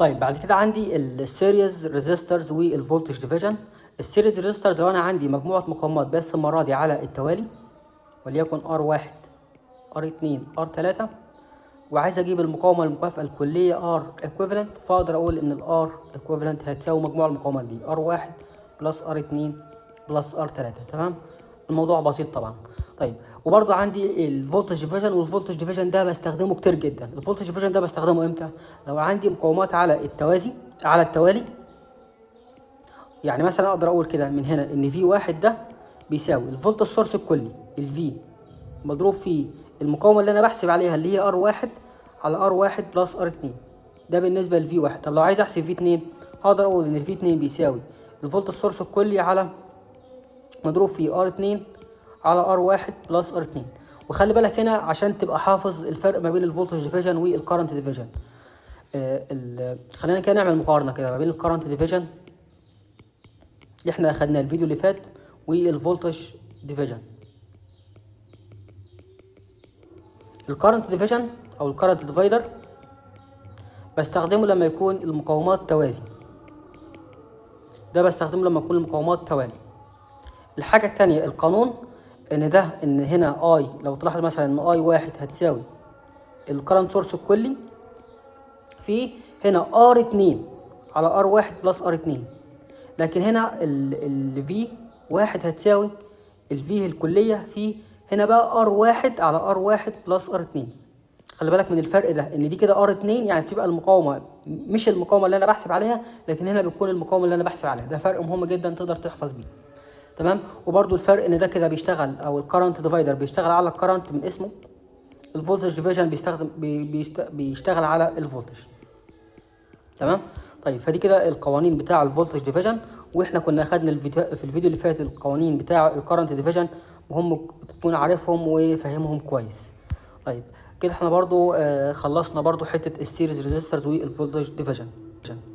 طيب بعد كده عندي السيريز ريزيسترز والفولتج ديفيجن السيريز ريزيسترز لو انا عندي مجموعه مقاومات بس المره دي على التوالي وليكن ار واحد ار اتنين ار تلاتة وعايز اجيب المقاومه المكافئه الكليه ار ايكويفالنت فاقدر اقول ان الار ايكويفالنت هتساوي مجموع المقاومات دي ار واحد بلس ار اتنين بلس ار تلاتة تمام الموضوع بسيط طبعا طيب وبرضه عندي الفولتج ديفيجن والفولتج ديفيجن ده بستخدمه كتير جدا الفولتج ديفيجن ده بستخدمه امتى لو عندي مقاومات على التوازي على التوالي يعني مثلا اقدر اقول كده من هنا ان في واحد ده بيساوي الفولت السورس الكلي الفي مضروب في المقاومه اللي انا بحسب عليها اللي هي ار واحد على ار واحد بلس ار اتنين ده بالنسبه للفي واحد طب لو عايز احسب في اتنين هقدر اقول ان الفي اتنين بيساوي الفولت السورس الكلي على مضروب في ار اتنين على ار واحد بلس ار اتنين وخلي بالك هنا عشان تبقى حافظ الفرق ما بين الفولتج ديفيجن والكرنت ديفيجن آه خلينا كده نعمل مقارنه كده ما بين الكرنت ديفيجن اللي احنا اخدناه الفيديو اللي فات والفولتج ديفيجن الكرنت ديفيجن او الكرنت ديفايدر بستخدمه لما يكون المقاومات توازي ده بستخدمه لما يكون المقاومات توالي الحاجة التانية القانون ان ده ان هنا اي لو تلاحظ مثلا ان اي واحد هتساوي الكرنت سورس الكلي في هنا ار اتنين على ار واحد بلس ار اتنين لكن هنا ال في واحد هتساوي ال في الكلية في هنا بقى ار واحد على ار واحد بلس ار اتنين خلي بالك من الفرق ده ان دي كده ار اتنين يعني بتبقى المقاومة مش المقاومة اللي انا بحسب عليها لكن هنا بتكون المقاومة اللي انا بحسب عليها ده فرق مهم جدا تقدر تحفظ بيه تمام وبرده الفرق ان ده كده بيشتغل او الكرنت ديفايدر بيشتغل على الكرنت من اسمه الفولتج ديفيجن بيستخدم بي بيست بيشتغل على الفولتج تمام طيب فدي كده القوانين بتاع الفولتج ديفيجن واحنا كنا اخدنا الفيديو في الفيديو اللي فات القوانين بتاع الكرنت ديفيجن وهم تكون عارفهم وفاهمهم كويس طيب كده احنا برضو آه خلصنا برضو حته السيريز ريزيسترز والفولتج ديفيجن